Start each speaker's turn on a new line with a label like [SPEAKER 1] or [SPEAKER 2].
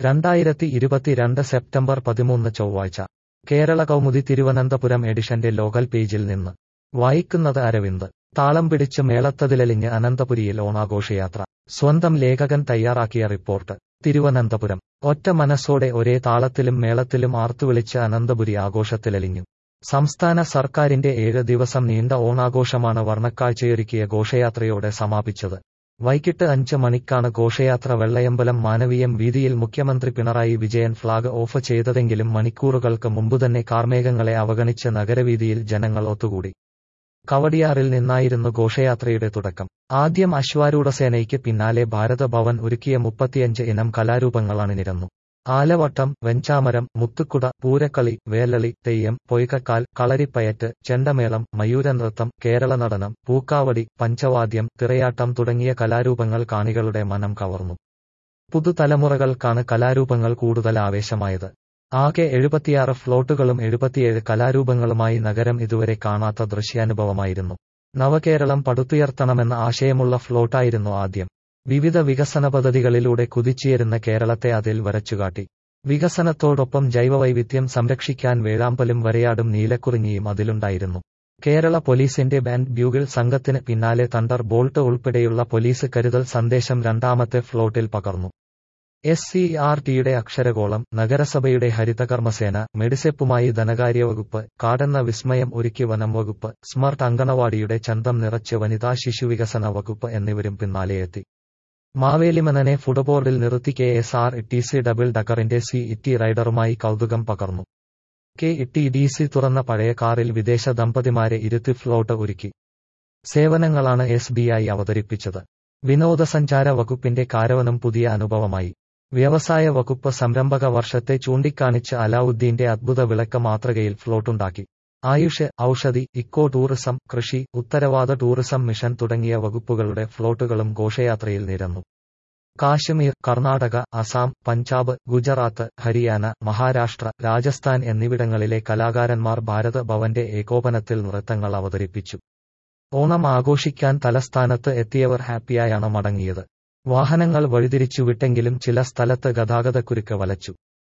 [SPEAKER 1] രണ്ടായിരത്തി ഇരുപത്തിരണ്ട് സെപ്റ്റംബർ പതിമൂന്ന് ചൊവ്വാഴ്ച കേരള കൗമുദി തിരുവനന്തപുരം എഡിഷന്റെ ലോകൽ പേജിൽ നിന്ന് വായിക്കുന്നത് അരവിന്ദ് താളം പിടിച്ച് മേളത്തതിലലിഞ്ഞ് അനന്തപുരിയിൽ ഓണാഘോഷയാത്ര സ്വന്തം ലേഖകൻ തയ്യാറാക്കിയ റിപ്പോർട്ട് തിരുവനന്തപുരം ഒറ്റ മനസ്സോടെ ഒരേ താളത്തിലും മേളത്തിലും ആർത്തുവിളിച്ച് അനന്തപുരി ആഘോഷത്തിലലിഞ്ഞു സംസ്ഥാന സർക്കാരിന്റെ ഏഴ് ദിവസം നീണ്ട ഓണാഘോഷമാണ് വർണ്ണക്കാഴ്ചയൊരുക്കിയ ഘോഷയാത്രയോടെ സമാപിച്ചത് വൈകിട്ട് അഞ്ച് മണിക്കാണ് ഘോഷയാത്ര വെള്ളയമ്പലം മാനവീയം വീതിയിൽ മുഖ്യമന്ത്രി പിണറായി വിജയൻ ഫ്ളാഗ് ഓഫ് ചെയ്തതെങ്കിലും മണിക്കൂറുകൾക്ക് മുമ്പുതന്നെ കാർമേഘങ്ങളെ അവഗണിച്ച് നഗരവീതിയിൽ ജനങ്ങൾ ഒത്തുകൂടി കവടിയാറിൽ നിന്നായിരുന്നു ഘോഷയാത്രയുടെ തുടക്കം ആദ്യം അശ്വാരൂഢസേനയ്ക്ക് പിന്നാലെ ഭാരത ഭവൻ ഒരുക്കിയ മുപ്പത്തിയഞ്ച് ഇനം കലാരൂപങ്ങൾ അണിനിരന്നു ആലവട്ടം വെഞ്ചാമരം മുത്തുക്കുട പൂരക്കളി വേലളി തെയ്യം പൊയ്കക്കാൽ കളരിപ്പയറ്റ് ചെണ്ടമേളം മയൂരനൃത്തം കേരള നടനം പൂക്കാവടി പഞ്ചവാദ്യം തിറയാട്ടം തുടങ്ങിയ കലാരൂപങ്ങൾ കാണികളുടെ മനം കവർന്നു പുതുതലമുറകൾക്കാണ് കലാരൂപങ്ങൾ കൂടുതൽ ആവേശമായത് ആകെ എഴുപത്തിയാറ് ഫ്ലോട്ടുകളും എഴുപത്തിയേഴ് കലാരൂപങ്ങളുമായി നഗരം ഇതുവരെ കാണാത്ത ദൃശ്യാനുഭവമായിരുന്നു നവകേരളം പടുത്തുയർത്തണമെന്ന ആശയമുള്ള ഫ്ലോട്ടായിരുന്നു ആദ്യം വിവിധ വികസന പദ്ധതികളിലൂടെ കുതിച്ചുയരുന്ന കേരളത്തെ അതിൽ വരച്ചുകാട്ടി വികസനത്തോടൊപ്പം ജൈവവൈവിധ്യം സംരക്ഷിക്കാൻ വേഴാമ്പലും വരയാടും നീലക്കുറിഞ്ഞിയും അതിലുണ്ടായിരുന്നു കേരള പോലീസിന്റെ ബാൻഡ് ബ്യൂഗിൾ സംഘത്തിന് പിന്നാലെ തണ്ടർ ബോൾട്ട് ഉൾപ്പെടെയുള്ള പോലീസ് കരുതൽ സന്ദേശം രണ്ടാമത്തെ ഫ്ലോട്ടിൽ പകർന്നു എസ് സി ആർ ടിയുടെ അക്ഷരഗോളം നഗരസഭയുടെ ഹരിതകർമ്മസേന മെഡിസെപ്പുമായി ധനകാര്യവകുപ്പ് കാടെന്ന വിസ്മയം ഒരുക്കി വനം വകുപ്പ് സ്മാർട്ട് അങ്കണവാടിയുടെ ചന്തം നിറച്ച് വനിതാ ശിശുവികസന വകുപ്പ് എന്നിവരും പിന്നാലെയെത്തി മാവേലിമനനെ ഫുട്ബോർഡിൽ നിർത്തി K S R T C double ഡക്കറിന്റെ സി ഇറ്റി റൈഡറുമായി കൗതുകം പകർന്നു കെ ഇറ്റി ഡി സി തുറന്ന പഴയ കാറിൽ വിദേശ ദമ്പതിമാരെ ഇരുത്തി ഫ്ലോട്ട് ഒരുക്കി സേവനങ്ങളാണ് എസ് ബി ഐ അവതരിപ്പിച്ചത് വിനോദസഞ്ചാര വകുപ്പിന്റെ കാരവനും പുതിയ അനുഭവമായി വ്യവസായ വകുപ്പ് സംരംഭക വർഷത്തെ ചൂണ്ടിക്കാണിച്ച് അലാവുദ്ദീന്റെ അദ്ഭുത വിളക്ക മാതൃകയിൽ ഫ്ലോട്ടുണ്ടാക്കി ആയുഷ് ഔഷധി ഇക്കോ ടൂറിസം കൃഷി ഉത്തരവാദ ടൂറിസം മിഷൻ തുടങ്ങിയ വകുപ്പുകളുടെ ഫ്ലോട്ടുകളും ഘോഷയാത്രയിൽ നിരന്നു കാശ്മീർ കർണാടക അസാം പഞ്ചാബ് ഗുജറാത്ത് ഹരിയാന മഹാരാഷ്ട്ര രാജസ്ഥാൻ എന്നിവിടങ്ങളിലെ കലാകാരന്മാർ ഭാരത് ഭവന്റെ ഏകോപനത്തിൽ നൃത്തങ്ങൾ അവതരിപ്പിച്ചു ഓണം ആഘോഷിക്കാൻ തലസ്ഥാനത്ത് എത്തിയവർ ഹാപ്പിയായാണ് മടങ്ങിയത് വാഹനങ്ങൾ വഴിതിരിച്ചുവിട്ടെങ്കിലും ചില സ്ഥലത്ത് ഗതാഗതക്കുരുക്ക് വലച്ചു